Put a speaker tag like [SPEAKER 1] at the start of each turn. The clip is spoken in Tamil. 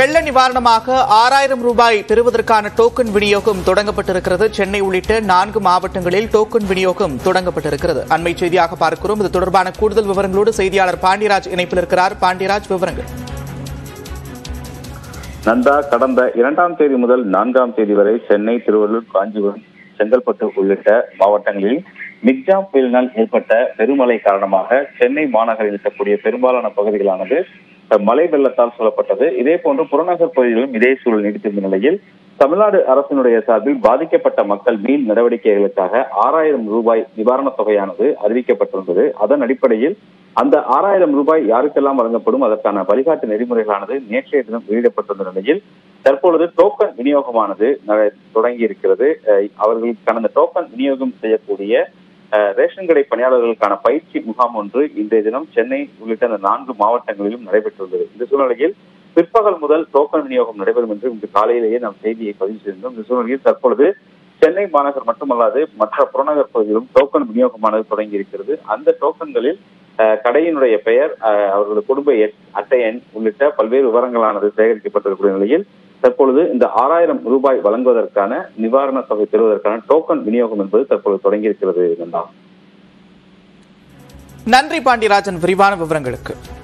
[SPEAKER 1] வெள்ள நிவாரணமாக ஆறாயிரம் ரூபாய் பெறுவதற்கான டோக்கன் விநியோகம் தொடங்கப்பட்டிருக்கிறது சென்னை உள்ளிட்ட நான்கு மாவட்டங்களில் டோக்கன் விநியோகம் தொடங்கப்பட்டிருக்கிறது அண்மை செய்தியாக பார்க்கிறோம் இது தொடர்பான கூடுதல் விவரங்களோடு செய்தியாளர் பாண்டியராஜ் இணைப்பில் இருக்கிறார் பாண்டியராஜ் விவரங்கள்
[SPEAKER 2] நந்தா கடந்த இரண்டாம் தேதி முதல் நான்காம் தேதி வரை சென்னை திருவள்ளூர் காஞ்சிபுரம் செங்கல்பட்டு உள்ளிட்ட மாவட்டங்களில் மிக்ஜாம் புயலினால் ஏற்பட்ட பெருமழை காரணமாக சென்னை மாநகரில் இருக்கக்கூடிய பெரும்பாலான பகுதிகளானது மழை வெள்ளத்தால் சூழப்பட்டது இதே போன்று புறநகர் பகுதிகளிலும் இதே சூழல் நீடித்திருந்த நிலையில் தமிழ்நாடு அரசினுடைய சார்பில் பாதிக்கப்பட்ட மக்கள் மீள் நடவடிக்கைகளுக்காக ஆறாயிரம் ரூபாய் நிவாரணத் தொகையானது அறிவிக்கப்பட்டிருந்தது அதன் அடிப்படையில் அந்த ஆறாயிரம் ரூபாய் யாருக்கெல்லாம் வழங்கப்படும் அதற்கான வழிகாட்டு நெறிமுறைகளானது நேற்றைய தினம் வெளியிடப்பட்டிருந்த நிலையில் தற்பொழுது டோக்கன் விநியோகமானது ந- தொடங்கி இருக்கிறது அஹ் அவர்களுக்கான அந்த டோக்கன் விநியோகம் செய்யக்கூடிய அஹ், ரேஷன் கடை பணியாளர்களுக்கான பயிற்சி முகாம் ஒன்று இன்றைய தினம் சென்னை உள்ளிட்ட அந்த நான்கு மாவட்டங்களிலும் நடைபெற்றுள்ளது இந்த சூழ்நிலையில் பிற்பகல் முதல் டோக்கன் விநியோகம் நடைபெறும் என்று இன்று காலையிலேயே நாம் செய்தியை பதிவு செய்திருந்தோம் இந்த சூழ்நிலையில் தற்பொழுது சென்னை மாநகர் மட்டுமல்லாது மற்ற புறநகர் பகுதியிலும் டோக்கன் விநியோகமானது தொடங்கி இருக்கிறது அந்த டோக்கன்களில் அஹ், கடையினுடைய பெயர் அஹ், அவர்களது குடும்ப எண் அட்டை எண் உள்ளிட்ட பல்வேறு விவரங்களானது சேகரிக்கப்பட்டிருக்கிற நிலையில் தற்பொழுது இந்த ஆறாயிரம் ரூபாய் வழங்குவதற்கான நிவாரண தொகை பெறுவதற்கான டோக்கன் விநியோகம் என்பது தற்பொழுது தொடங்கியிருக்கிறது நந்தா
[SPEAKER 1] நன்றி பாண்டியராஜன் விரிவான விவரங்களுக்கு